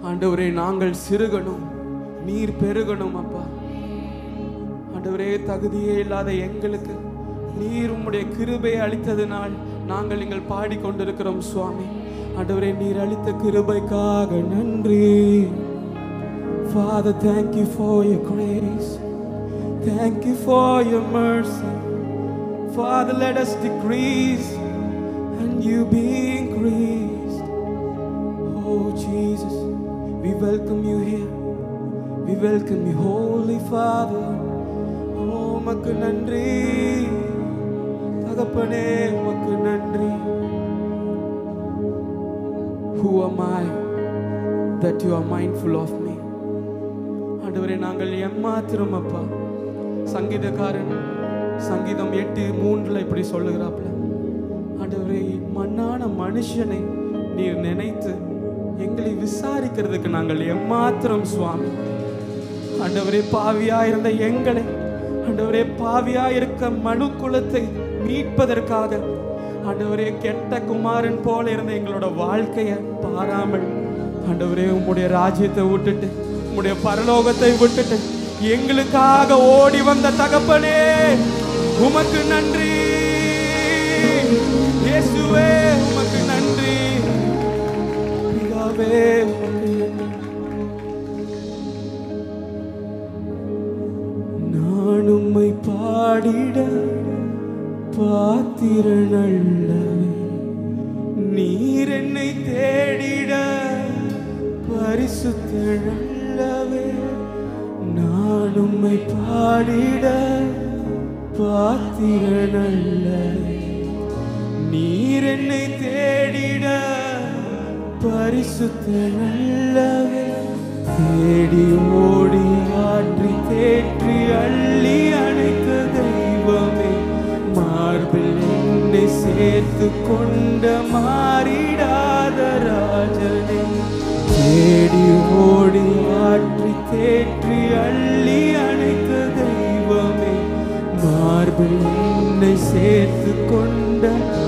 ஆண்டவரே நாங்கள் சிறுகணும் நீர் பெருகணும் அப்பா ஆண்டவரே தகுதியே இல்லாத எங்களுக்கு நீர் உம்முடைய கிருபையை அளித்ததினால் நாங்கள் நீங்கள் பாடிக்கொண்டிருக்கிறோம் சுவாமி ஆண்டவரே நீர் அளித்த கிருபைக்காக நன்றி Father, thank you for your grace. Thank you for your mercy. Father, let us decrease and you be increased. Oh, Jesus, we welcome you here. We welcome you, Holy Father. Oh, உமக்கு நன்றி தகப்பனே உமக்கு நன்றி Who am I that you are mindful of me? ஆண்டவரே நாங்கள் எம்மாத்திரம் அப்பா சங்கீதக்காரன் சங்கீதம் எட்டு மூன்றுல இப்படி சொல்லுகிறாப்ல ஆண்டவரே மண்ணான மனுஷனை நீர் நினைத்து எங்களை விசாரிக்கிறதுக்கு நாங்கள் எம்மாத்திரம் சுவாமி ஆண்டவரே பாவியா இருந்த எங்களை ஆண்டவரே பாவியா இருக்க மனு குலத்தை மீட்பதற்காக ஆண்டவரே கெட்ட குமாரன் போல இருந்த எங்களோட வாழ்க்கையை பாராமல் ஆண்டவரே உம்முடைய ராஜ்யத்தை விட்டுட்டு உம்முடைய பரலோகத்தை விட்டுட்டு எங்களுக்காக ஓடி வந்த தகப்பனே உமக்கு நன்றி இயேசுவே உமக்கு நன்றி பிதாவே உமக்கு நன்றி நான் உம்மை பாடிட பாத்திரனல்லவே நீர் என்னை தேடிட பரிசுத்தனல்லவே நான் உம்மை பாடிட பாத்திரனல்லவே நீர் என்னை தேடிட பரிசுத்தனல்லவே தேடி ஓடி ஆற்றி தேற்றி அள்ளி அணைத்த தெய்வமே மார்பில் என்னை சேர்த்து கொண்ட மாறிடாத ராஜனே தேடி ஓடி ஆற்றி தேற்றி அள்ளி அணைத்த தெய்வமே மார்பில் என்னை சேர்த்து கொண்ட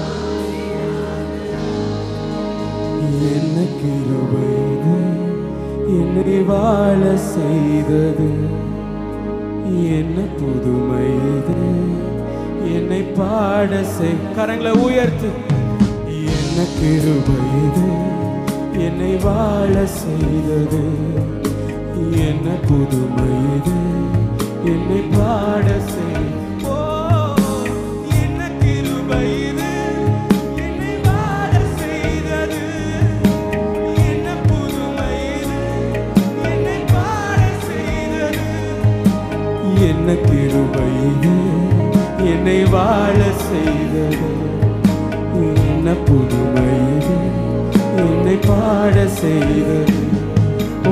என்ன கிருபை இது என்னை வாழ செய்தது என்ன புதுமை இது என்னை பாட செய் கரங்களை உயர்த்து என்ன கிருபை இது என்னை வாழ செய்தது என்ன புதுமை இது என்னை பாட செய் ஓ, என்ன கிருபை இது என்னை வாழ செய்தது என்ன புதுமை இது என்னை பாட செய்தது என்ன கிருபை இது என்னை வாழ செய்தது என்ன புதுமை இது என்னை பாட செய்தது ஓ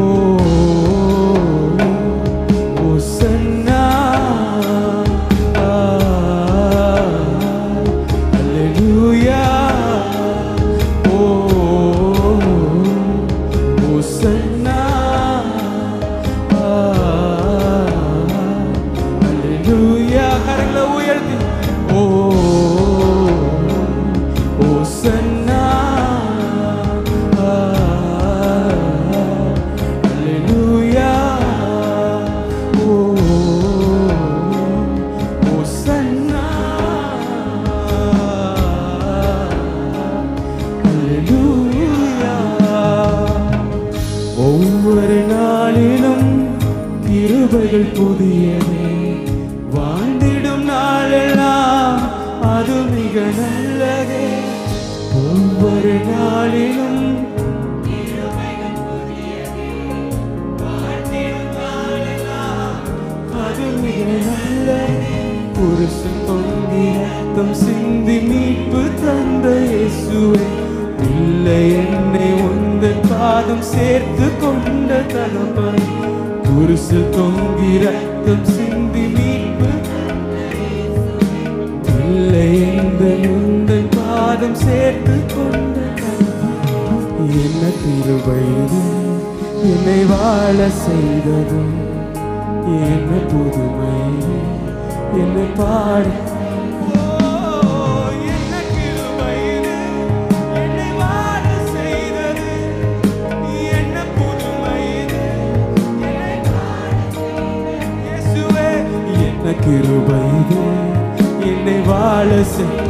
ஓசன்னா அல்லேலூயா ஓ ஓசன்னா அல்லேலூயா கரங்களை உயர்த்தி ஓ ஓசன்னா அல்லேலூயா ஓ ஓசன்னா அல்லேலூயா ஒவ்வொரு நாளிலும் கிருபைகள் புதியதே வாழ்ந்திடும் நாளெல்லாம் அது மிக நல்லதே ஒவ்வொரு நாளிலும் அது மிக நல்லதே புருஷன் தொங்கி ரத்தம் சிந்தி மீட்பு தந்த இயேசுவே இல்லை என்னை உந்தன் பாதம் சேர்த்து கொண்ட தகப்பன் குருசு தொங்கி ரத்தம் சிந்தி மீட்பு இல்லை எந்த உந்தன் பாதம் சேர்த்து கொண்ட தகப்பன். என்ன திருவை இது என்னை வாழ செய்தது என்ன புதுமை இது என்னை பாட என்ன கிருபை இது என்னை வாழ செய்தது என்ன புதுமை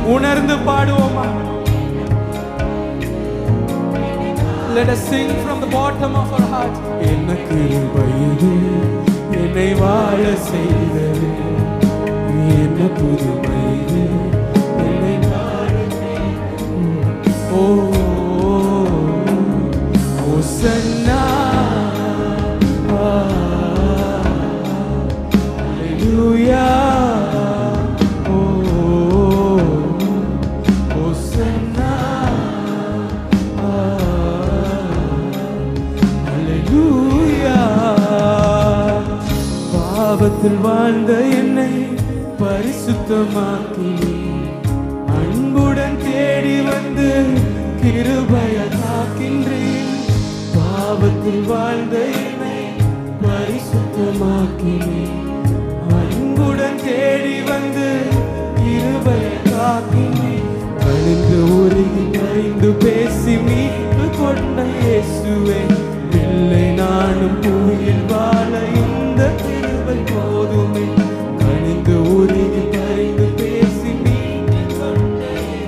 உணர்ந்து பாடுவோமா Let us sing from the bottom of our heart. என்ன கிருபை இது என்னை வாழ செய்தது என்ன புதுமை இது என்னை வாழ செய்தது. ஓ ஓசன்னா Hallelujah. Oh, Hosanna. Hallelujah. பாவத்தில் வாழ்ந்த என்னை பரிசுத்தமாக்கி அன்புடன் தேடி வந்து கிருபைய காக்கின்றேன் பாவத்தில் வாழ்ந்த என்னை பரிசுத்தமாக்கினேன் அன்புடன் தேடி வந்து கிருபைய காக்கினேன் கணிந்து உருகி கரைந்து பேசி மீட்டு கொண்ட இயேசுவே இல்லை நானும் பூவில் வாழ இந்த கிருபை போதுமே கணிந்து உருகி கரைந்து பேசி மீட்டு கொண்ட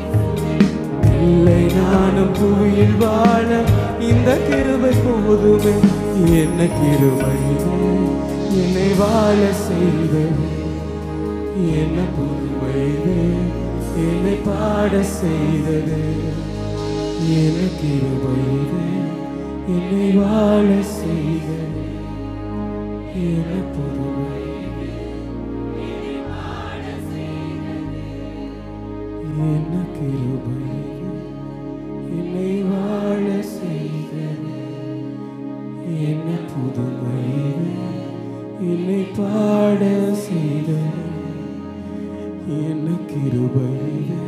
இல்லை நானும் புவியில் வாழ இந்த கிருபை போதுமே என்ன கிருபை இது? என்னை வாழ செய்தது என்ன புதுமை இது? என்னை பாட செய்தது என்ன கிருபை இது? என்னை வாழ செய்தது என்ன புதுமை என்ன கிருபை இது? என்னை வாழ செய்தது என்ன புதுமை இது? என்னை பாட செய்தது என்ன கிருபை இது?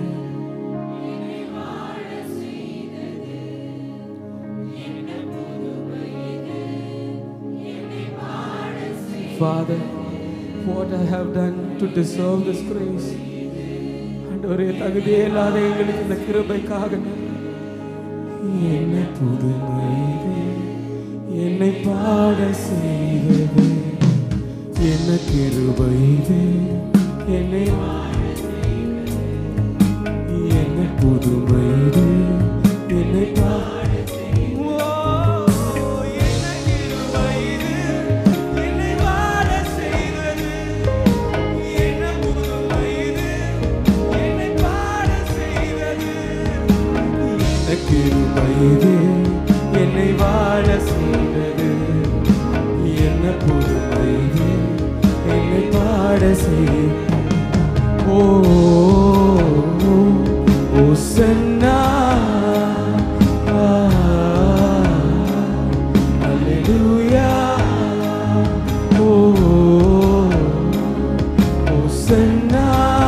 Father, what I have done to deserve this grace. ஆண்டவரே தகுதியே இல்லாத எங்களுக்கு இந்த கிருபைக்காக நன்றி. என்ன புதுமை இது? என்னை பாட செய்தது என்ன கிருபை இது? என்னை வாழ செய்தது. என்ன புதுமை இது? என்னை பாட செய்தது. ஓ, என்ன கிருபை இது? என்னை வாழ செய்தது. என்ன புதுமை இது? என்னை பாட செய்தது. என்ன கிருபை இது? என்னை வாழ செய்தது என்ன புதுமை இது? என்னை பாட செய்தது ஓ ஓ சன்னா ஓ ஓ சன்னா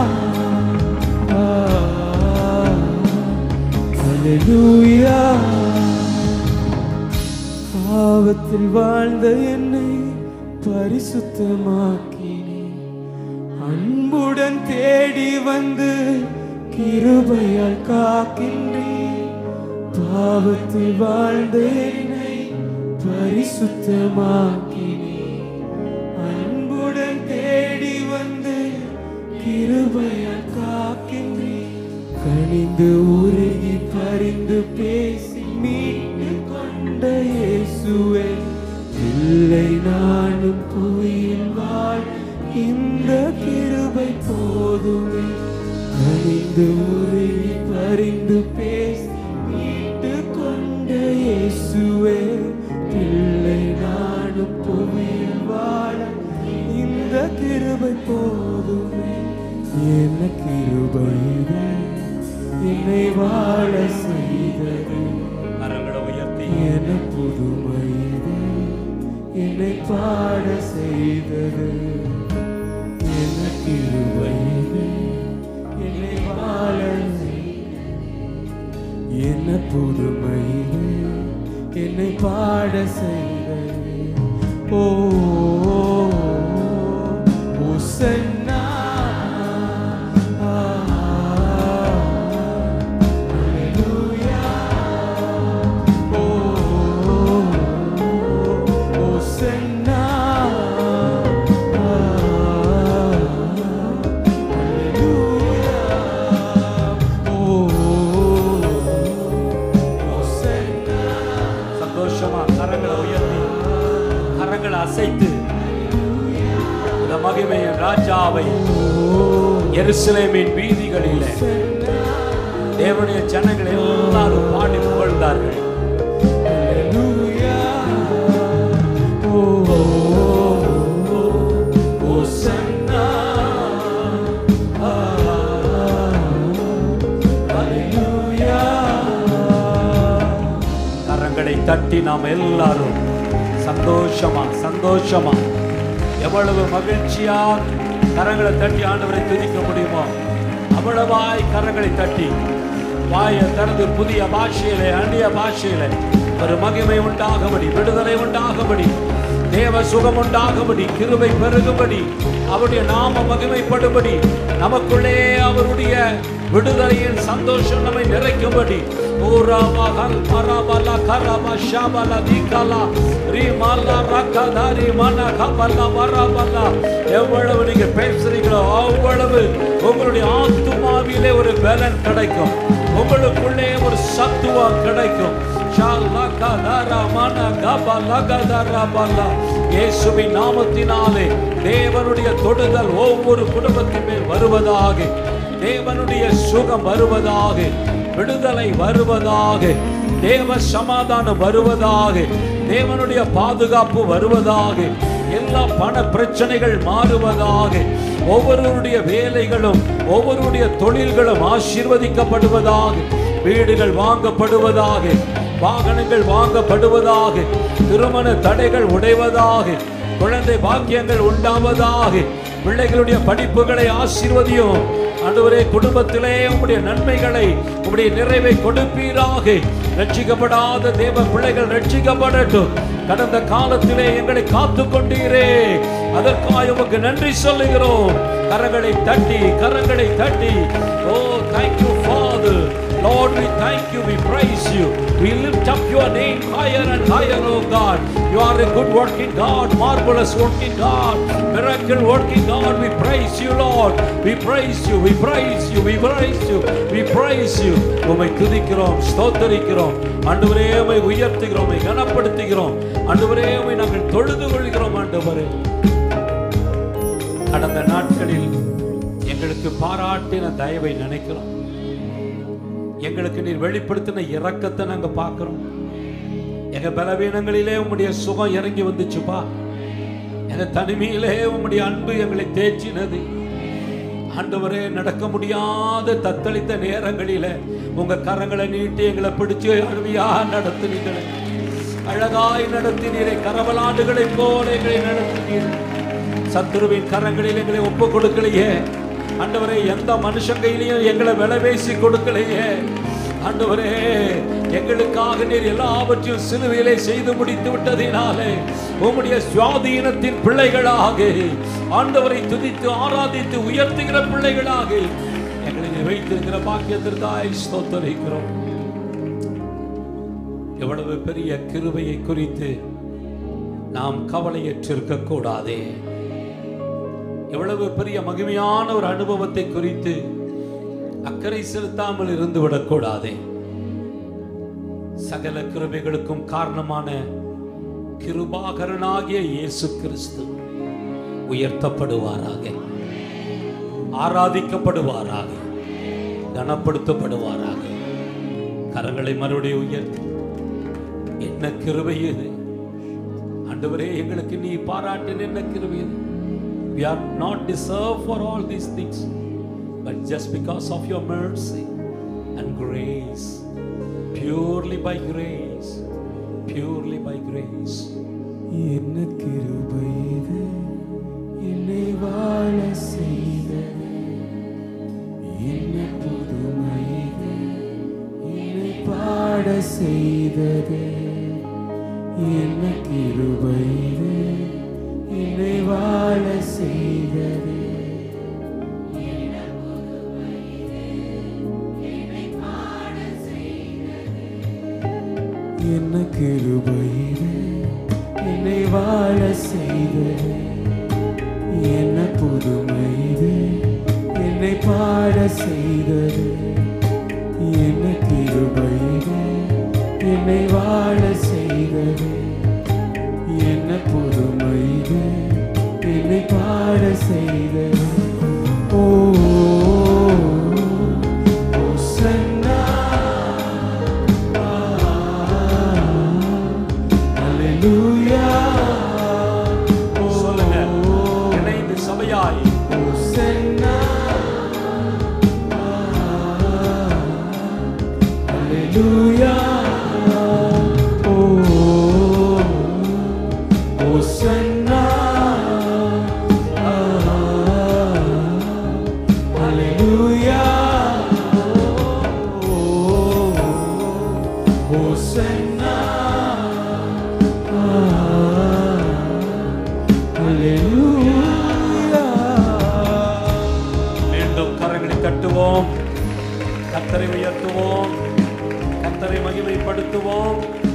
பாவத்தில் வாழ்ந்த என்னை பரிசுத்தமாக்கினே அன்புடன் தேடி வந்து கிருபையால் காக்கின்றேன் பாவத்தில் வாழ்ந்த என்னை பரிசுத்தமாக்கினே அன்புடன் தேடி வந்து கிருபையால் காக்கின்றேன் கனிந்து உருகி பரிந்து பேசி மீட்டு கொண்ட இயேசுவே இல்லை நானும் புவியில் வாழ் இந்த கிருபை போதுமே கனிந்து உருகி பரிந்து பேசி மீட்டு கொண்ட இயேசுவே பிள்ளை நானும் புவியில் வாழ இந்த கிருபை போதுமே என்ன கிருபை இது? என்னை வாழ செய்தது கரங்களை உயர்த்தி என்ன புதுமை இது? என்னை பாட செய்தது என்ன கிருபை இது? என்னை வாழ செய்தது. என்ன புதுமை இது? என்னை பாட செய்தது ஓ ஓசன்னா சந்தோஷமா கரங்களை உயர்த்தி கரங்களை அசைத்து இந்த மகிமையின் ராஜாவை எருசலேமின் வீதிகளிலே தேவனுடைய ஜனங்கள் எல்லாரும் பாடி புகழ்ந்தார்கள் Hosanna. கரங்களை தட்டி நாம் எல்லாரும் சந்தோஷமா சந்தோஷமா எவ்வளவு மகிழ்ச்சியா கரங்களை தட்டி ஆண்டவரை துதிக்க முடியுமோ அவ்வளவாய் கரங்களை தட்டி வாயை திறந்து புதிய பாஷையிலே அந்நிய பாஷையிலே ஒரு மகிமை உண்டாகும்படி விடுதலை உண்டாகும்படி தேவ சுகம் உண்டாகும்படி கிருபை பெருகும்படி அவருடைய நாம மகிமைப்படும்படி நமக்குள்ளே அவருடைய விடுதலையின் சந்தோஷம் நம்மை நிறைக்கும்படி ஊராமகல் பரபல கரப ஷபல திகல ரீமல ரக்கதரி மன கபல வரபல எவ்வளவு நீங்க பேசுறீங்களோ அவ்வளவு உங்களுடைய ஆத்துமாவிலே ஒரு பலன் கிடைக்கும் உங்களுக்குள்ளே ஒரு சத்துவம் கிடைக்கும் இயேசுவின் நாமத்தினாலே தேவனுடைய தொடுதல் ஒவ்வொரு குடும்பத்தின் மேல் வருவதாக தேவனுடைய சுகம் வருவதாக விடுதலை வருவதாக தேவ சமாதானம் வருவதாக தேவனுடைய பாதுகாப்பு வருவதாக எல்லா பண பிரச்சனைகள் மாறுவதாக ஒவ்வொருவருடைய வேலைகளும் ஒவ்வொருவருடைய தொழில்களும் ஆசீர்வதிக்கப்படுவதாக வீடுகள் வாங்கப்படுவதாக வாகனங்கள் வாங்கப்படுவதாக திருமண தடைகள் உடைவதாக குழந்தை பாக்கியங்கள் உண்டாவதாக பிள்ளைகளுடைய படிப்புகளை ஆசீர்வதியும் ஆண்டவரே குடும்பத்திலே உம்முடைய நன்மைகளை உம்முடைய நிறைவை கொடுப்பீராக ரட்சிக்கப்படாத தேவ பிள்ளைகள் ரட்சிக்கப்படட்டும் கடந்த காலத்திலே எங்களை காத்து கொண்டீரே அதற்காக உமக்கு நன்றி சொல்லுகிறோம் கரங்களை தட்டி கரங்களை தட்டி oh thank you father Lord, we thank you, we praise you. We lift up your name higher and higher, oh God. You are a good working God, marvelous working God, miracle working God. We praise you, Lord. We praise you, we praise you, we praise you, we praise you. உம்மை துதிக்கிறோம் ஸ்தோத்தரிக்கிறோம் ஆண்டவரே உம்மை உயர்த்துகிறோம் உம்மை கனப்படுத்துகிறோம் ஆண்டவரே உம்மை நாங்கள் தொழுது கொள்கிறோம் ஆண்டவரே கடந்த நாட்களில் எங்களுக்கு பாராட்டின தயவை நினைக்கிறோம் எங்களுக்கு நீர் வெளிப்படுத்தின இரக்கத்தை நாங்க பார்க்கிறோம் எங்க பலவீனங்களிலே உம்முடைய சுகம் இறங்கி வந்துச்சுப்பா எங்க தனிமையிலே உம்முடைய அன்பு எங்களை தேய்ச்சினது ஆண்டவரே நடக்க முடியாத தத்தளித்த நேரங்களில உங்க கரங்களை நீட்டி எங்களை பிடிச்சு அருமையா நடத்தினீங்களே அழகாய் நடத்தினீரே கரவலாண்டுகளை போல எங்களை நடத்தினீர் சத்துருவின் கரங்களில் எங்களை ஒப்பு கொடுக்கலையே ஆண்டவரே எந்த மனுஷன் கையிலையும் எங்களை விலை பேசி கொடுக்கலையே ஆண்டவரே எங்களுக்காக நீர் எல்லாவற்றையும் சிலுவையிலே செய்து முடித்து விட்டதினாலே உம்முடைய சுவாதீனத்தின் பிள்ளைகளாக ஆண்டவரை துதித்து ஆராதித்து உயர்த்துகிற பிள்ளைகளாக எங்களை நீர் வைத்திருக்கிற பாக்கியத்திற்காய் ஸ்தோத்தரிக்கிறோம் எவ்வளவு பெரிய கிருபையை குறித்து நாம் கவலையற்றிருக்க கூடாதே எவ்வளவு பெரிய மகிமையான ஒரு அனுபவத்தை குறித்து அக்கறை செலுத்தாமல் இருந்து விடக்கூடாதே சகல கிருபைகளுக்கும் காரணமான கிருபாகரனாகிய இயேசு கிறிஸ்து உயர்த்தப்படுவாராக ஆராதிக்கப்படுவாராக கனப்படுத்தப்படுவாராக கரங்களை மறுபடியும் உயர்த்தி என்ன கிருபை இது ஆண்டவரே எங்களுக்கு நீ பாராட்டின என்ன கிருபை இது we are not deserved for all these things but just because of your mercy and grace purely by grace purely by grace என்ன கிருபை இது என்னை வாழ செய்தது என்ன புதுமை இது என்னை பாட செய்தது என்ன கிருபை இது என்னை வாழ செய்தது என்ன கிருபை இது என்னை வாழ செய்தது என்ன புதுமை இது என்னை பாட செய்தது என்ன கிருபை இது என்னை வாழ செய்தது என்ன புதுமை இது என்னை பாட செய்தது ஓ ஓசன்னா அல்லேலூயா சொல்லுங்க இணைந்து சபையாய் ஓசன்னா அல்லேலூயா ஓ ஓசன்னா அல்லேலூயா ஓசன்னா அல்லேலூயா மீண்டும் கரங்களை தட்டுவோம் கத்தரை உயர்த்துவோம் கத்தரை மகிமைப்படுத்துவோம்